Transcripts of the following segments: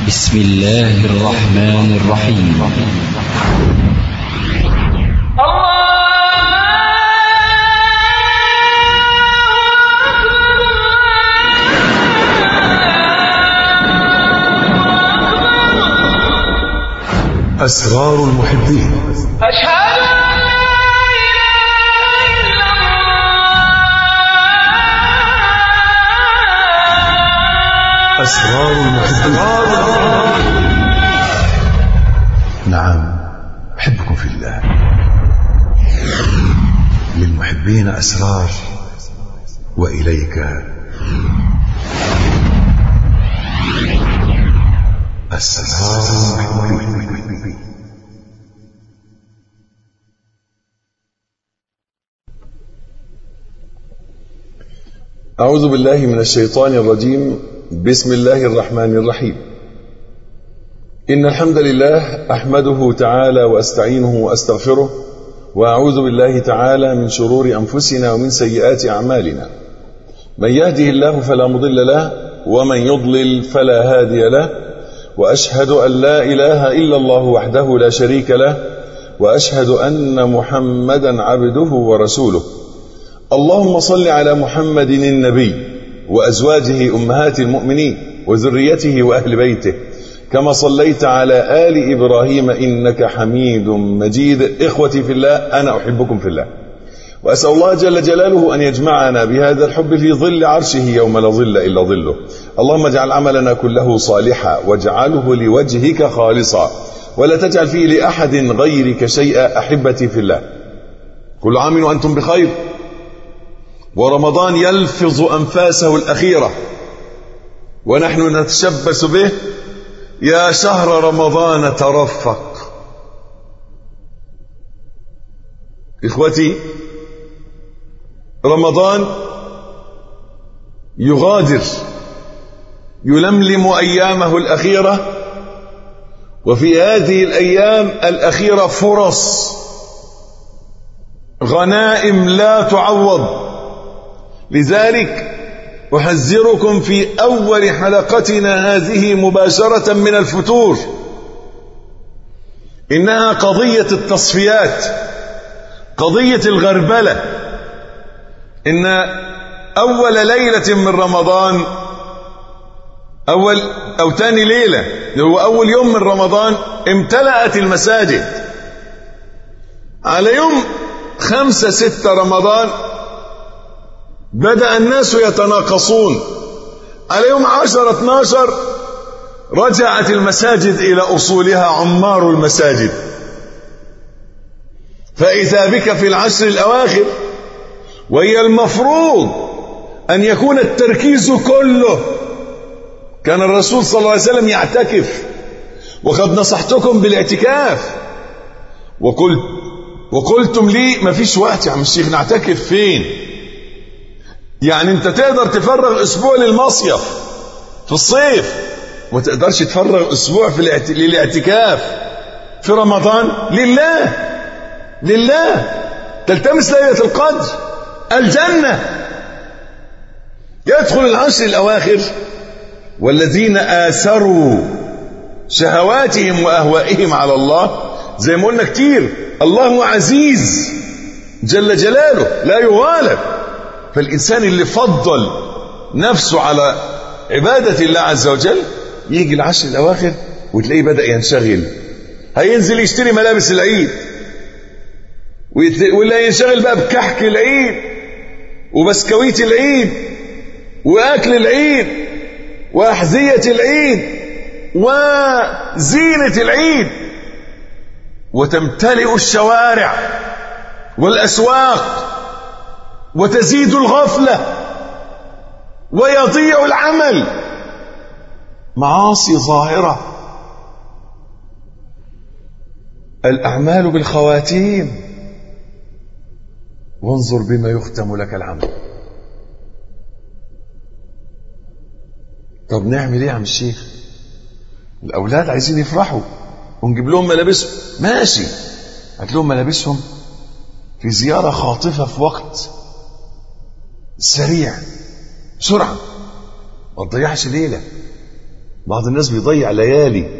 بسم الله الرحمن الرحيم أسرار المحبين أشهد أن لا إله إلا الله أسرار المحبين نعم أحبكم في الله للمحبين أسرار وإليك أسرار المحبين أعوذ بالله من الشيطان الرجيم بسم الله الرحمن الرحيم إن الحمد لله أحمده تعالى وأستعينه وأستغفره وأعوذ بالله تعالى من شرور أنفسنا ومن سيئات أعمالنا من يهده الله فلا مضل له ومن يضلل فلا هادي له وأشهد أن لا إله إلا الله وحده لا شريك له وأشهد أن محمدا عبده ورسوله اللهم صل على محمد النبي وازواجه امهات المؤمنين وذريته واهل بيته كما صليت على ال ابراهيم انك حميد مجيد اخوتي في الله انا احبكم في الله واسال الله جل جلاله ان يجمعنا بهذا الحب في ظل عرشه يوم لا ظل الا ظله اللهم اجعل عملنا كله صالحا واجعله لوجهك خالصا ولا تجعل فيه لاحد غيرك شيئا احبتي في الله كل عام وانتم بخير ورمضان يلفظ أنفاسه الأخيرة ونحن نتشبث به يا شهر رمضان ترفق إخوتي رمضان يغادر يلملم أيامه الأخيرة وفي هذه الأيام الأخيرة فرص غنائم لا تعوض لذلك أحذركم في أول حلقتنا هذه مباشرة من الفتور إنها قضية التصفيات قضية الغربلة إن أول ليلة من رمضان أول أو تاني ليلة هو أول يوم من رمضان امتلأت المساجد على يوم خمسة ستة رمضان بدأ الناس يتناقصون على يوم عشر اتناشر رجعت المساجد إلى أصولها عمار المساجد فإذا بك في العشر الأواخر وهي المفروض أن يكون التركيز كله كان الرسول صلى الله عليه وسلم يعتكف وقد نصحتكم بالاعتكاف وقلت وقلتم لي ما فيش وقت يا عم الشيخ نعتكف فين يعني انت تقدر تفرغ اسبوع للمصيف في الصيف وما تقدرش تفرغ اسبوع في الاعت... للاعتكاف في رمضان لله لله تلتمس ليلة القدر الجنة يدخل العشر الأواخر والذين آثروا شهواتهم وأهوائهم على الله زي ما قلنا كتير الله عزيز جل جلاله لا يغالب فالإنسان اللي فضل نفسه على عبادة الله عز وجل يجي العشر الأواخر وتلاقيه بدأ ينشغل هينزل يشتري ملابس العيد ولا ينشغل بقى بكحك العيد وبسكويت العيد وأكل العيد وأحذية العيد وزينة العيد وتمتلئ الشوارع والأسواق وتزيد الغفلة ويضيع العمل معاصي ظاهرة الأعمال بالخواتيم وانظر بما يختم لك العمل طب نعمل ايه يا عم الشيخ الاولاد عايزين يفرحوا ونجيب لهم ملابسهم ماشي هات لهم ملابسهم في زيارة خاطفة في وقت سريع بسرعة ما تضيعش ليلة بعض الناس بيضيع ليالي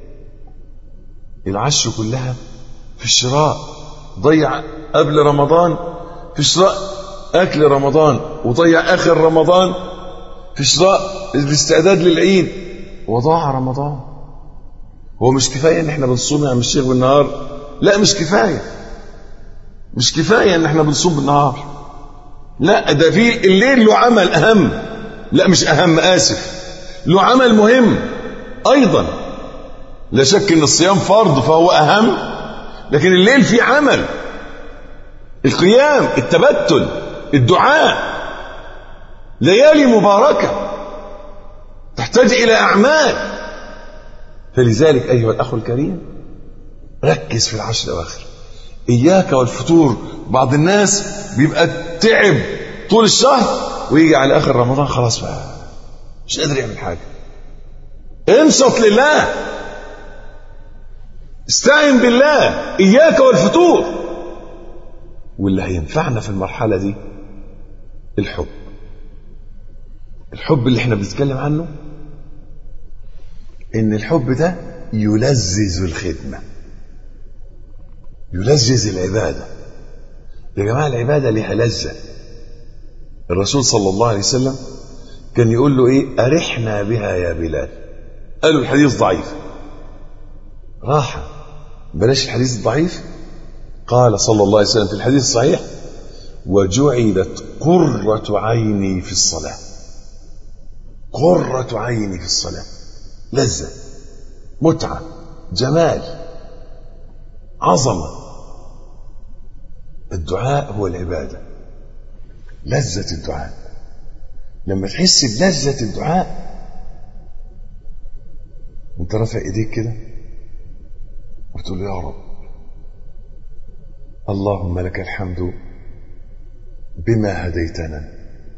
العشر كلها في الشراء ضيع قبل رمضان في شراء اكل رمضان وضيع اخر رمضان في شراء الاستعداد للعيد وضاع رمضان هو مش كفايه ان احنا بنصوم يا عم الشيخ بالنهار لا مش كفايه مش كفايه ان احنا بنصوم بالنهار لا ده في الليل له عمل اهم لا مش اهم اسف له عمل مهم ايضا لا شك ان الصيام فرض فهو اهم لكن الليل فيه عمل القيام التبتل الدعاء ليالي مباركه تحتاج الى اعمال فلذلك ايها الاخ الكريم ركز في العشر الاواخر اياك والفطور بعض الناس بيبقى تعب طول الشهر ويجي على اخر رمضان خلاص بقى مش قادر يعمل حاجه انصت لله استعن بالله اياك والفتور واللي هينفعنا في المرحله دي الحب الحب اللي احنا بنتكلم عنه ان الحب ده يلذذ الخدمه يلذذ العباده يا جماعه العباده لها لذه الرسول صلى الله عليه وسلم كان يقول له ايه ارحنا بها يا بلال قالوا الحديث ضعيف راحه بلاش الحديث الضعيف قال صلى الله عليه وسلم في الحديث الصحيح وجعلت قرة عيني في الصلاة قرة عيني في الصلاة لذة متعة جمال عظمة الدعاء هو العبادة لذة الدعاء لما تحس بلذة الدعاء وانت رافع ايديك كده وتقول يا رب اللهم لك الحمد بما هديتنا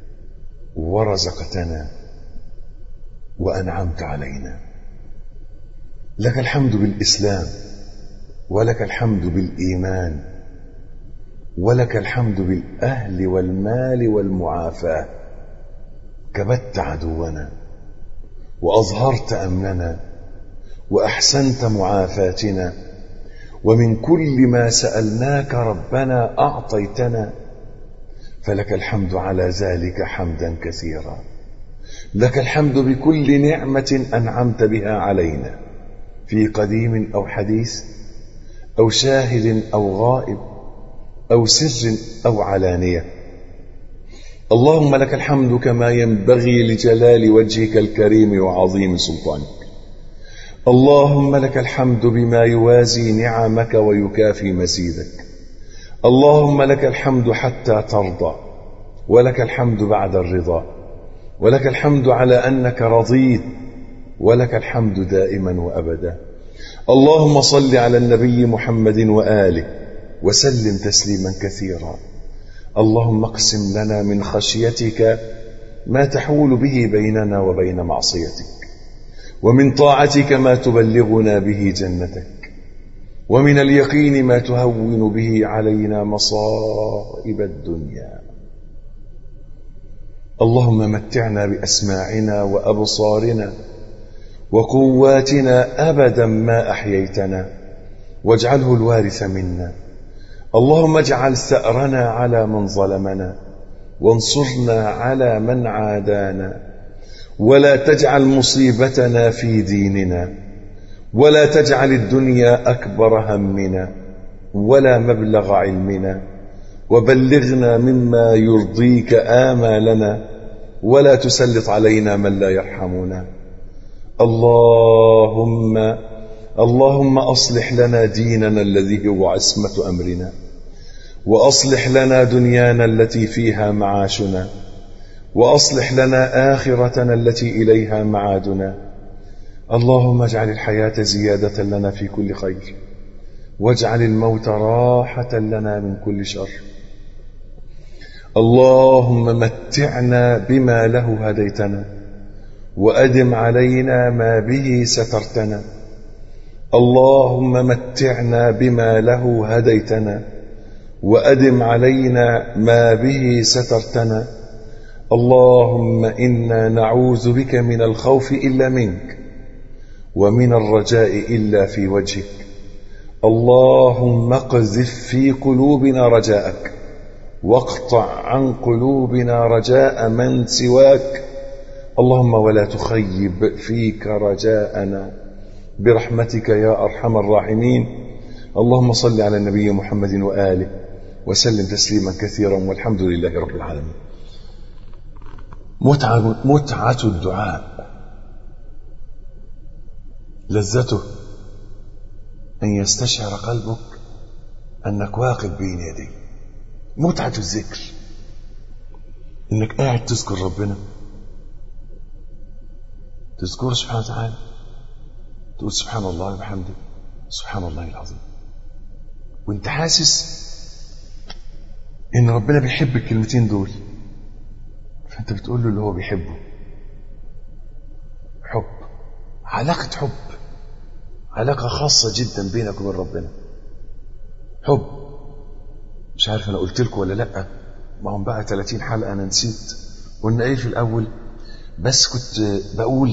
ورزقتنا وانعمت علينا لك الحمد بالاسلام ولك الحمد بالايمان ولك الحمد بالاهل والمال والمعافاه كبت عدونا واظهرت امننا واحسنت معافاتنا ومن كل ما سالناك ربنا اعطيتنا فلك الحمد على ذلك حمدا كثيرا لك الحمد بكل نعمه انعمت بها علينا في قديم او حديث او شاهد او غائب او سر او علانيه اللهم لك الحمد كما ينبغي لجلال وجهك الكريم وعظيم سلطانك اللهم لك الحمد بما يوازي نعمك ويكافي مزيدك اللهم لك الحمد حتى ترضى ولك الحمد بعد الرضا ولك الحمد على انك رضيت ولك الحمد دائما وابدا اللهم صل على النبي محمد واله وسلم تسليما كثيرا اللهم اقسم لنا من خشيتك ما تحول به بيننا وبين معصيتك ومن طاعتك ما تبلغنا به جنتك ومن اليقين ما تهون به علينا مصائب الدنيا اللهم متعنا باسماعنا وابصارنا وقواتنا ابدا ما احييتنا واجعله الوارث منا اللهم اجعل ثارنا على من ظلمنا وانصرنا على من عادانا ولا تجعل مصيبتنا في ديننا ولا تجعل الدنيا اكبر همنا ولا مبلغ علمنا وبلغنا مما يرضيك امالنا ولا تسلط علينا من لا يرحمنا اللهم اللهم اصلح لنا ديننا الذي هو عصمه امرنا واصلح لنا دنيانا التي فيها معاشنا واصلح لنا اخرتنا التي اليها معادنا اللهم اجعل الحياه زياده لنا في كل خير واجعل الموت راحه لنا من كل شر اللهم متعنا بما له هديتنا وادم علينا ما به سترتنا اللهم متعنا بما له هديتنا وادم علينا ما به سترتنا اللهم انا نعوذ بك من الخوف الا منك ومن الرجاء إلا في وجهك اللهم اقذف في قلوبنا رجاءك واقطع عن قلوبنا رجاء من سواك اللهم ولا تخيب فيك رجاءنا برحمتك يا ارحم الراحمين اللهم صل على النبي محمد واله وسلم تسليما كثيرا والحمد لله رب العالمين متعه متعه الدعاء لذته ان يستشعر قلبك انك واقف بين يديه متعه الذكر انك قاعد تذكر ربنا تذكره سبحانه وتعالى تقول سبحان الله وبحمده سبحان الله العظيم وانت حاسس ان ربنا بيحب الكلمتين دول فانت بتقول له اللي هو بيحبه حب علاقة حب علاقة خاصة جدا بينك وبين ربنا حب مش عارف انا قلت لكم ولا لا ما هم بقى 30 حلقة انا نسيت قلنا ايه في الاول بس كنت بقول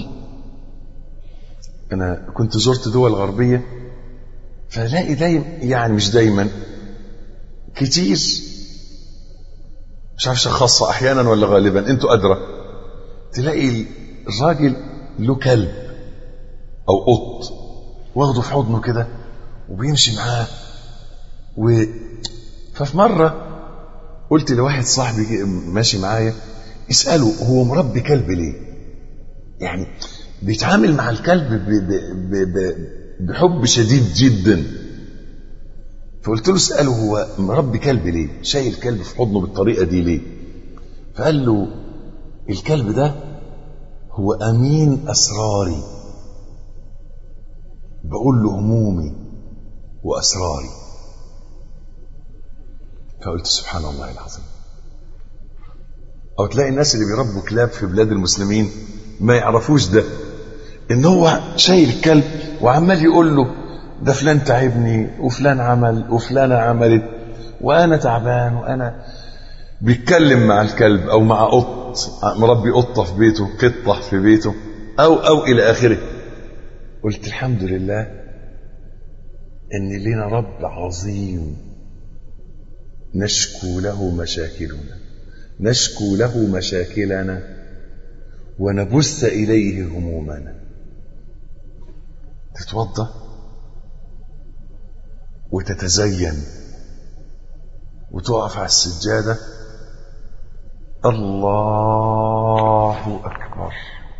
انا كنت زرت دول غربية فلاقي دايما يعني مش دايما كتير مش عارف خاصة احيانا ولا غالبا انتوا ادرى تلاقي الراجل له كلب او قط واخده في حضنه كده وبيمشي معاه و ففي مرة قلت لواحد صاحبي ماشي معايا اسأله هو مربي كلب ليه يعني بيتعامل مع الكلب ب ب ب ب بحب شديد جدا فقلت له اسأله هو مربي كلب ليه شايل كلب في حضنه بالطريقة دي ليه فقال له الكلب ده هو أمين أسراري بقول له همومي وأسراري فقلت سبحان الله العظيم أو تلاقي الناس اللي بيربوا كلاب في بلاد المسلمين ما يعرفوش ده إن هو شايل الكلب وعمال يقول له ده فلان تعبني وفلان عمل وفلانة عملت وأنا تعبان وأنا بيتكلم مع الكلب أو مع قط مربي قطة في بيته قطة في بيته أو أو إلى آخره قلت الحمد لله إن لنا رب عظيم نشكو له مشاكلنا نشكو له مشاكلنا ونبث إليه همومنا تتوضأ وتتزين وتقف على السجادة الله أكبر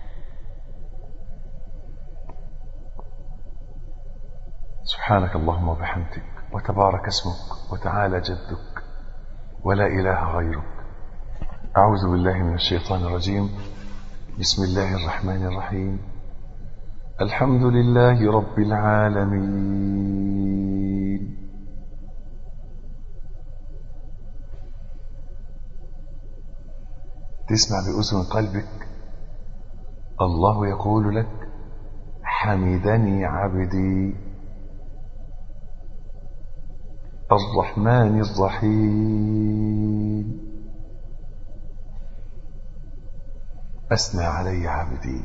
سبحانك اللهم وبحمدك وتبارك اسمك وتعالى جدك ولا إله غيرك أعوذ بالله من الشيطان الرجيم بسم الله الرحمن الرحيم الحمد لله رب العالمين تسمع بأذن قلبك الله يقول لك حمدني عبدي الرحمن الرحيم أثنى علي عبدي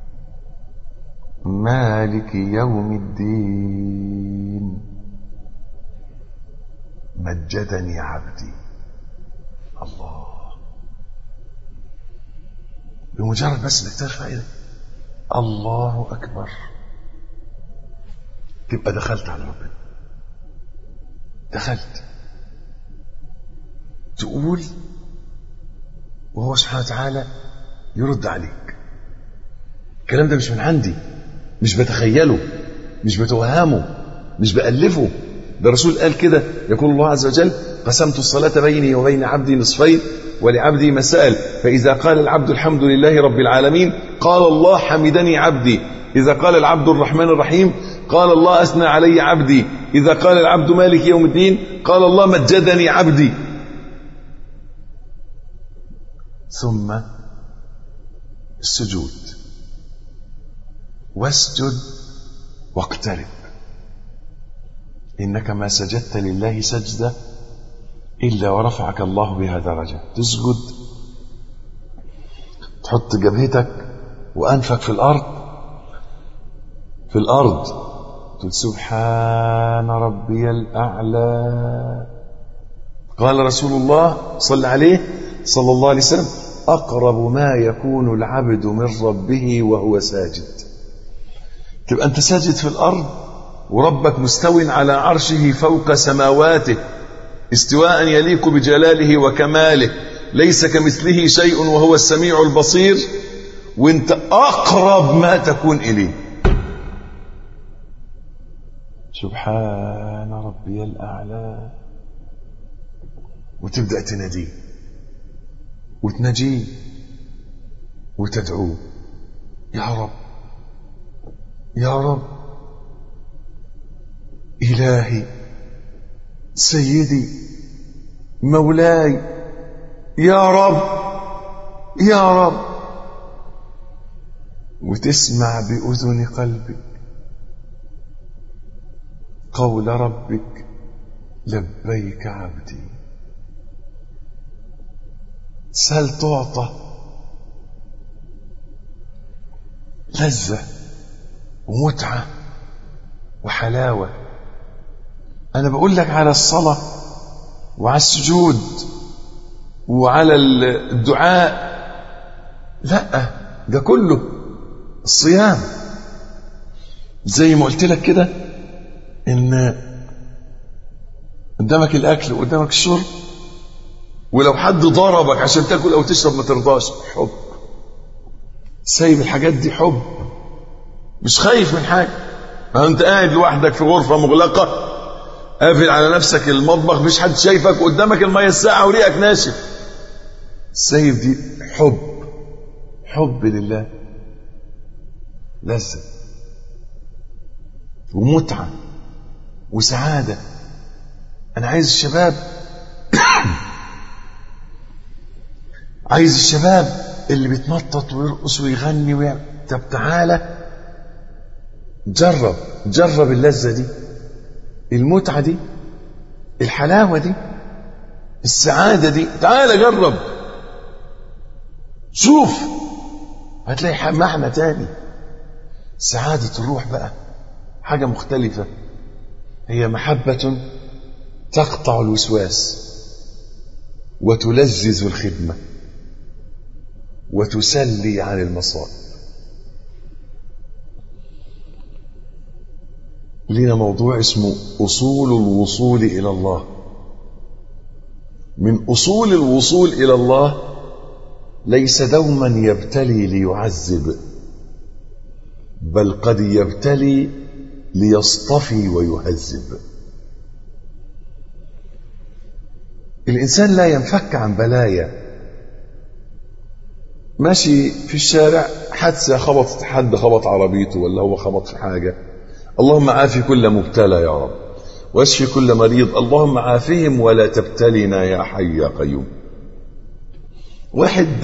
مالك يوم الدين مجدني عبدي الله بمجرد بس انك ترفع ايدك الله اكبر تبقى دخلت على ربنا دخلت تقول وهو سبحانه وتعالى يرد عليك الكلام ده مش من عندي مش بتخيله مش بتوهمه مش بألفه ده الرسول قال كده يقول الله عز وجل قسمت الصلاة بيني وبين عبدي نصفين ولعبدي ما سأل فإذا قال العبد الحمد لله رب العالمين قال الله حمدني عبدي إذا قال العبد الرحمن الرحيم قال الله أثنى علي عبدي إذا قال العبد مالك يوم الدين قال الله مجدني عبدي ثم السجود واسجد واقترب إنك ما سجدت لله سجدة إلا ورفعك الله بها درجة تسجد تحط جبهتك وأنفك في الأرض في الأرض تقول سبحان ربي الأعلى قال رسول الله صلى عليه صلى الله عليه وسلم أقرب ما يكون العبد من ربه وهو ساجد تبقى أنت ساجد في الأرض وربك مستو على عرشه فوق سماواته استواء يليق بجلاله وكماله ليس كمثله شيء وهو السميع البصير وانت أقرب ما تكون إليه سبحان ربي الأعلى وتبدأ تناديه وتناجيه وتدعوه يا رب يا رب إلهي سيدي مولاي يا رب يا رب وتسمع بأذن قلبك قول ربك لبيك عبدي سل تعطى لذة ومتعة وحلاوة أنا بقول لك على الصلاة وعلى السجود وعلى الدعاء لا ده كله الصيام زي ما قلت لك كده ان قدامك الاكل وقدامك الشرب ولو حد ضربك عشان تاكل او تشرب ما ترضاش حب سايب الحاجات دي حب مش خايف من حاجه ما انت قاعد لوحدك في غرفه مغلقه قافل على نفسك المطبخ مش حد شايفك قدامك الميه الساعه وريقك ناشف سايب دي حب حب لله لذة ومتعة وسعادة أنا عايز الشباب عايز الشباب اللي بيتنطط ويرقص ويغني ويعمل طب تعالى جرب جرب اللذة دي المتعة دي الحلاوة دي السعادة دي تعالى جرب شوف هتلاقي معنى تاني سعادة الروح بقى حاجة مختلفة هي محبة تقطع الوسواس وتلذذ الخدمة وتسلي عن المصائب لنا موضوع اسمه أصول الوصول إلى الله من أصول الوصول إلى الله ليس دوما يبتلي ليعذب بل قد يبتلي ليصطفي ويهذب الإنسان لا ينفك عن بلايا ماشي في الشارع حادثة خبط حد خبط عربيته ولا هو خبط في حاجة اللهم عافي كل مبتلى يا رب واشفي كل مريض اللهم عافهم ولا تبتلنا يا حي يا قيوم واحد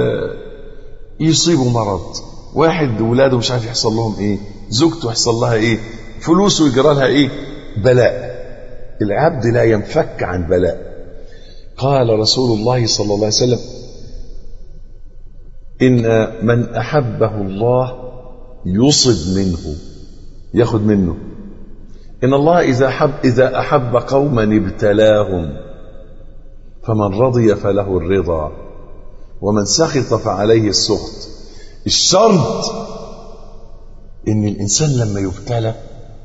يصيبه مرض واحد ولاده مش عارف يحصل لهم ايه زوجته يحصل لها ايه فلوسه يجرى لها ايه بلاء العبد لا ينفك عن بلاء قال رسول الله صلى الله عليه وسلم ان من احبه الله يصب منه ياخد منه ان الله اذا حب اذا احب قوما ابتلاهم فمن رضي فله الرضا ومن سخط فعليه السخط الشرط ان الانسان لما يبتلى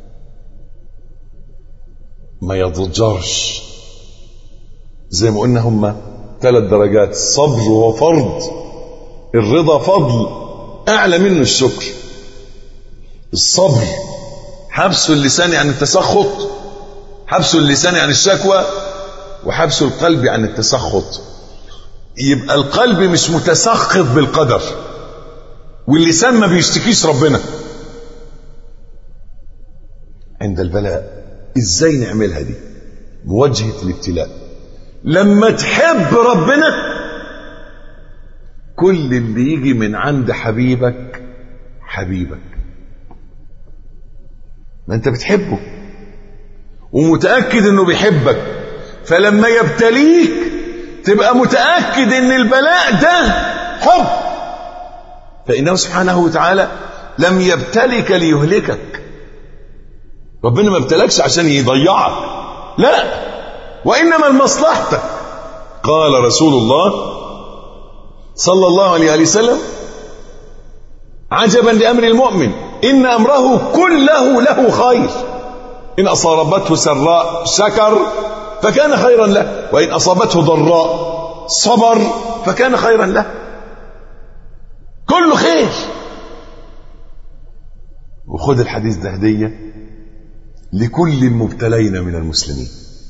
ما يضجرش زي ما قلنا هما ثلاث درجات الصبر هو فرض الرضا فضل اعلى منه الشكر الصبر حبس اللسان عن التسخط حبس اللسان عن الشكوى وحبس القلب عن التسخط يبقى القلب مش متسخط بالقدر واللسان ما بيشتكيش ربنا عند البلاء ازاي نعملها دي مواجهة الابتلاء لما تحب ربنا كل اللي يجي من عند حبيبك حبيبك ما انت بتحبه ومتأكد انه بيحبك فلما يبتليك تبقى متأكد ان البلاء ده حب فإنه سبحانه وتعالى لم يبتلك ليهلكك ربنا ما ابتلاكش عشان يضيعك لا وإنما لمصلحتك قال رسول الله صلى الله عليه وآله وسلم عجبا لأمر المؤمن إن أمره كله له خير إن أصابته سراء شكر فكان خيرا له وإن أصابته ضراء صبر فكان خيرا له كله خير وخذ الحديث ده هدية لكل المبتلين من المسلمين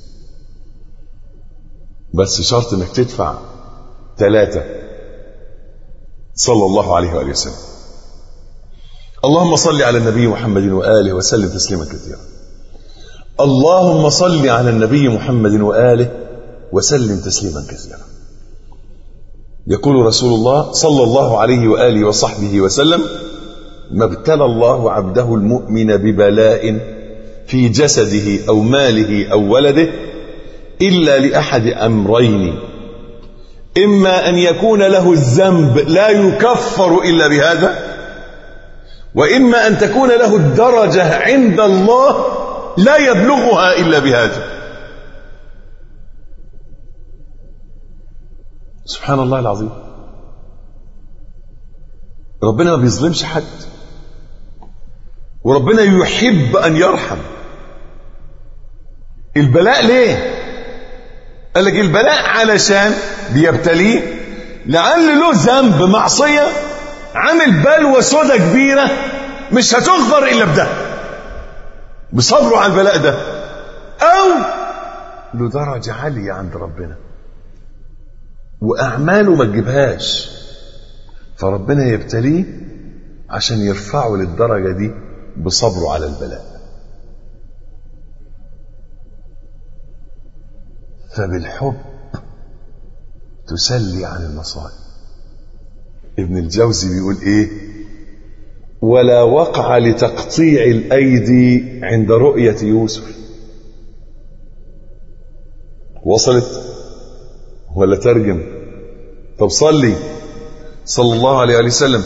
بس شرط انك تدفع ثلاثة صلى الله عليه وآله وسلم اللهم صل على النبي محمد وآله وسلم تسليما كثيرا اللهم صل على النبي محمد وآله وسلم تسليما كثيرا يقول رسول الله صلى الله عليه وآله وصحبه وسلم ما ابتلى الله عبده المؤمن ببلاء في جسده أو ماله أو ولده إلا لأحد أمرين إما أن يكون له الذنب لا يكفر إلا بهذا وإما أن تكون له الدرجة عند الله لا يبلغها إلا بهذا سبحان الله العظيم ربنا ما بيظلمش حد وربنا يحب أن يرحم البلاء ليه قال لك البلاء علشان بيبتليه لعل له ذنب معصية عامل بلوى سودة كبيرة مش هتغفر إلا بده بصبره على البلاء ده أو له درجة عالية عند ربنا وأعماله ما تجيبهاش فربنا يبتليه عشان يرفعه للدرجة دي بصبره على البلاء فبالحب تسلي عن المصائب ابن الجوزي بيقول ايه ولا وقع لتقطيع الايدي عند رؤيه يوسف وصلت ولا ترجم طب صلي صلى الله عليه وسلم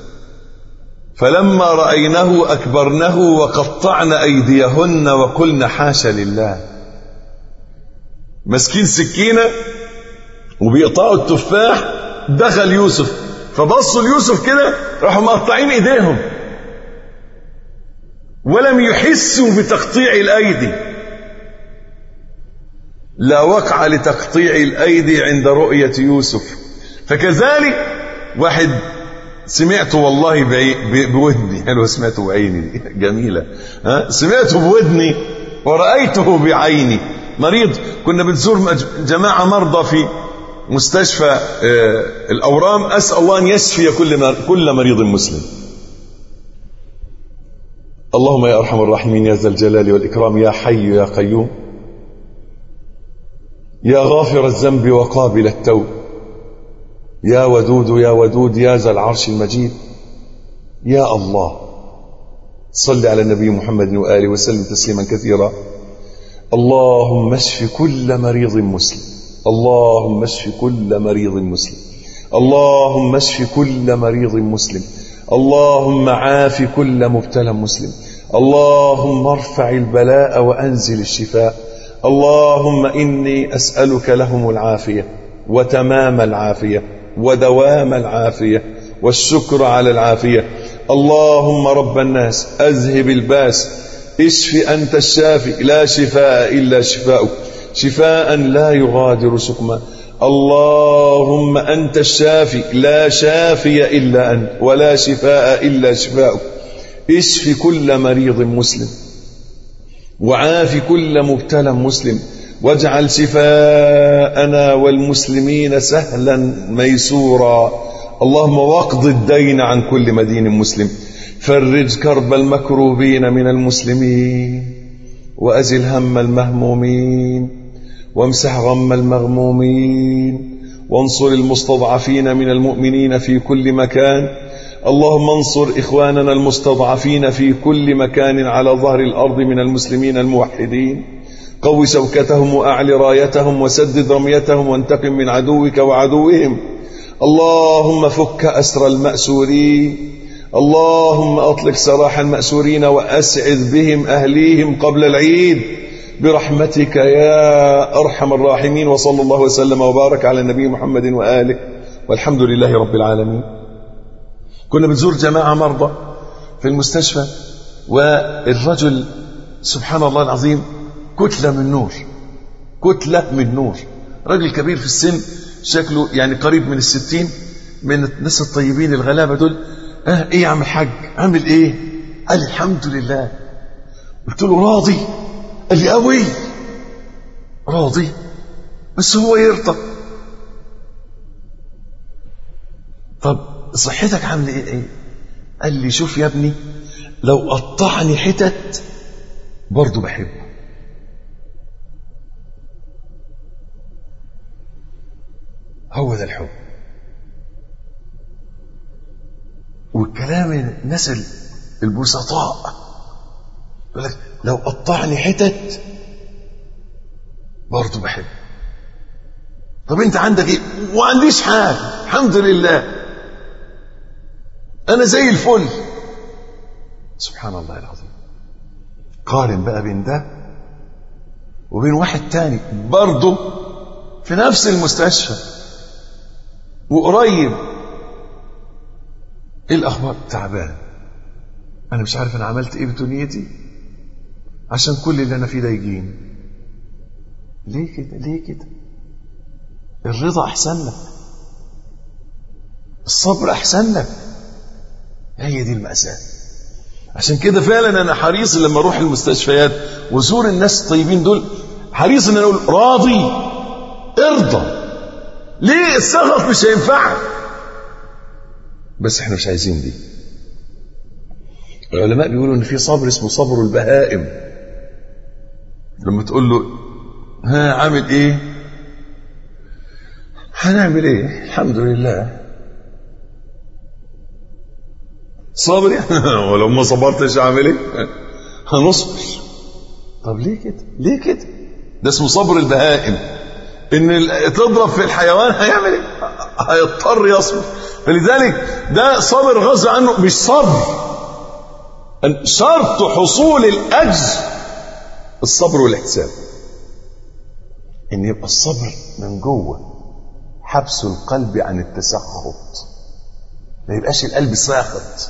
فلما راينه اكبرنه وقطعن ايديهن وقلن حاشا لله ماسكين سكينه وبيقطعوا التفاح دخل يوسف فبصوا ليوسف كده راحوا مقطعين ايديهم ولم يحسوا بتقطيع الايدي لا وقع لتقطيع الايدي عند رؤيه يوسف فكذلك واحد سمعته والله بعي... بودني حلوه سمعته بعيني دي جميله ها سمعته بودني ورايته بعيني مريض كنا بنزور جماعه مرضى في مستشفى الأورام أسأل الله أن يشفي كل كل مريض مسلم اللهم يا أرحم الراحمين يا ذا الجلال والإكرام يا حي يا قيوم يا غافر الذنب وقابل التوب يا ودود يا ودود يا ذا العرش المجيد يا الله صل على النبي محمد وآله وسلم تسليما كثيرا اللهم اشف كل مريض مسلم اللهم اشف كل مريض مسلم اللهم اشف كل مريض مسلم اللهم عاف كل مبتلى مسلم اللهم ارفع البلاء وانزل الشفاء اللهم اني اسالك لهم العافيه وتمام العافيه ودوام العافيه والشكر على العافيه اللهم رب الناس اذهب الباس اشف انت الشافي لا شفاء الا شفاؤك شفاء لا يغادر سقما اللهم أنت الشافي لا شافي إلا أنت ولا شفاء إلا شفاؤك اشف كل مريض مسلم وعاف كل مبتلى مسلم واجعل شفاءنا والمسلمين سهلا ميسورا اللهم واقض الدين عن كل مدين مسلم فرج كرب المكروبين من المسلمين وأزل هم المهمومين وامسح غم المغمومين وانصر المستضعفين من المؤمنين في كل مكان اللهم انصر إخواننا المستضعفين في كل مكان على ظهر الأرض من المسلمين الموحدين قو شوكتهم وأعل رايتهم وسدد رميتهم وانتقم من عدوك وعدوهم اللهم فك أسر المأسورين اللهم أطلق سراح المأسورين وأسعد بهم أهليهم قبل العيد برحمتك يا أرحم الراحمين وصلى الله وسلم وبارك على النبي محمد وآله والحمد لله رب العالمين كنا بنزور جماعة مرضى في المستشفى والرجل سبحان الله العظيم كتلة من نور كتلة من نور رجل كبير في السن شكله يعني قريب من الستين من الناس الطيبين الغلابة دول اه ايه يا عم الحاج عامل ايه قال لي الحمد لله قلت له راضي قال لي قوي راضي بس هو يرضى طب صحتك عامله ايه ايه قال لي شوف يا ابني لو قطعني حتت برضه بحبه هو ده الحب والكلام الناس البسطاء يقول لك لو قطعني حتت برضه بحب طب انت عندك ايه ما عنديش حاجه الحمد لله انا زي الفل سبحان الله العظيم قارن بقى بين ده وبين واحد تاني برضه في نفس المستشفى وقريب ايه الاخبار تعبان انا مش عارف انا عملت ايه بدنيتي عشان كل اللي انا فيه ده يجيني ليه كده ليه كده الرضا احسن لك الصبر احسن لك هي دي المأساة عشان كده فعلا انا حريص لما اروح المستشفيات وزور الناس الطيبين دول حريص ان انا اقول راضي ارضى ليه السخط مش هينفعك بس احنا مش عايزين دي العلماء بيقولوا ان في صبر اسمه صبر البهائم لما تقول له ها عامل ايه هنعمل ايه الحمد لله صابر يعني ولو ما صبرتش اعمل ايه هنصبر طب ليه كده ليه كده ده اسمه صبر البهائم ان تضرب في الحيوان هيعمل ايه هيضطر يصبر فلذلك ده صبر غصب عنه مش صبر شرط حصول الاجر الصبر والاحتساب ان يبقى الصبر من جوه حبس القلب عن التسخط ما يبقاش القلب ساخط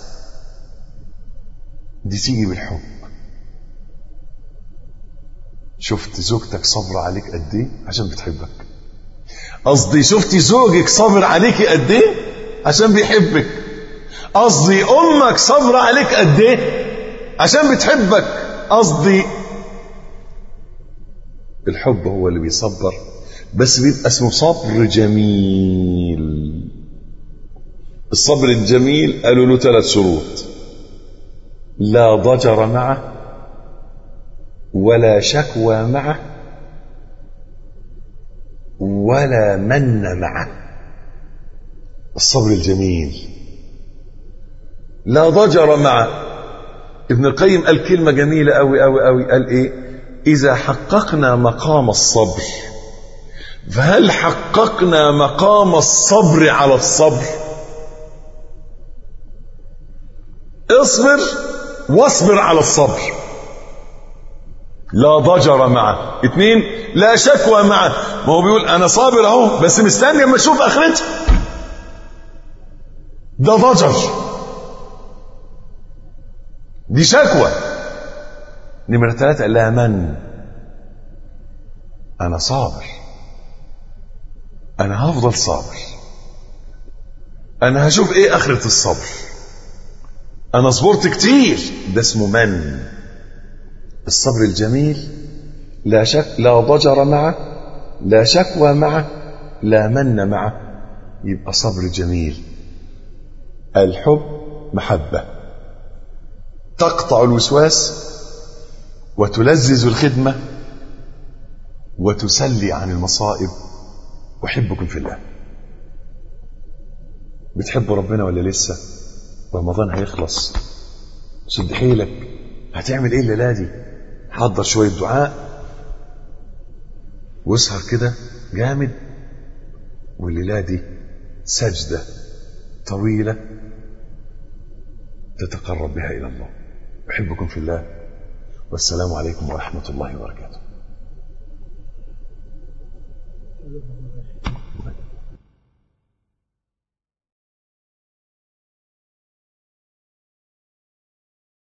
دي تيجي بالحب شفت زوجتك صبر عليك قد ايه عشان بتحبك قصدي شفتي زوجك صبر عليك قد ايه عشان بيحبك قصدي امك صبر عليك قد ايه عشان بتحبك قصدي الحب هو اللي بيصبر بس بيبقى اسمه صبر جميل الصبر الجميل قالوا له ثلاث شروط لا ضجر معه ولا شكوى معه ولا من معه الصبر الجميل لا ضجر معه ابن القيم قال كلمة جميلة أوي أوي أوي قال إيه إذا حققنا مقام الصبر فهل حققنا مقام الصبر على الصبر اصبر واصبر على الصبر لا ضجر معه اثنين لا شكوى معه ما هو بيقول انا صابر اهو بس مستني اما اشوف اخرتها ده ضجر دي شكوى نمرة ثلاثة لا من أنا صابر أنا هفضل صابر أنا هشوف إيه آخرة الصبر أنا صبرت كتير ده اسمه من الصبر الجميل لا شك لا ضجر معه لا شكوى معه لا من معه يبقى صبر جميل الحب محبة تقطع الوسواس وتلذذ الخدمة وتسلي عن المصائب أحبكم في الله بتحبوا ربنا ولا لسه رمضان هيخلص شد حيلك هتعمل ايه الليله دي حضر شويه دعاء واسهر كده جامد والليله دي سجده طويله تتقرب بها إلى الله أحبكم في الله والسلام عليكم ورحمة الله وبركاته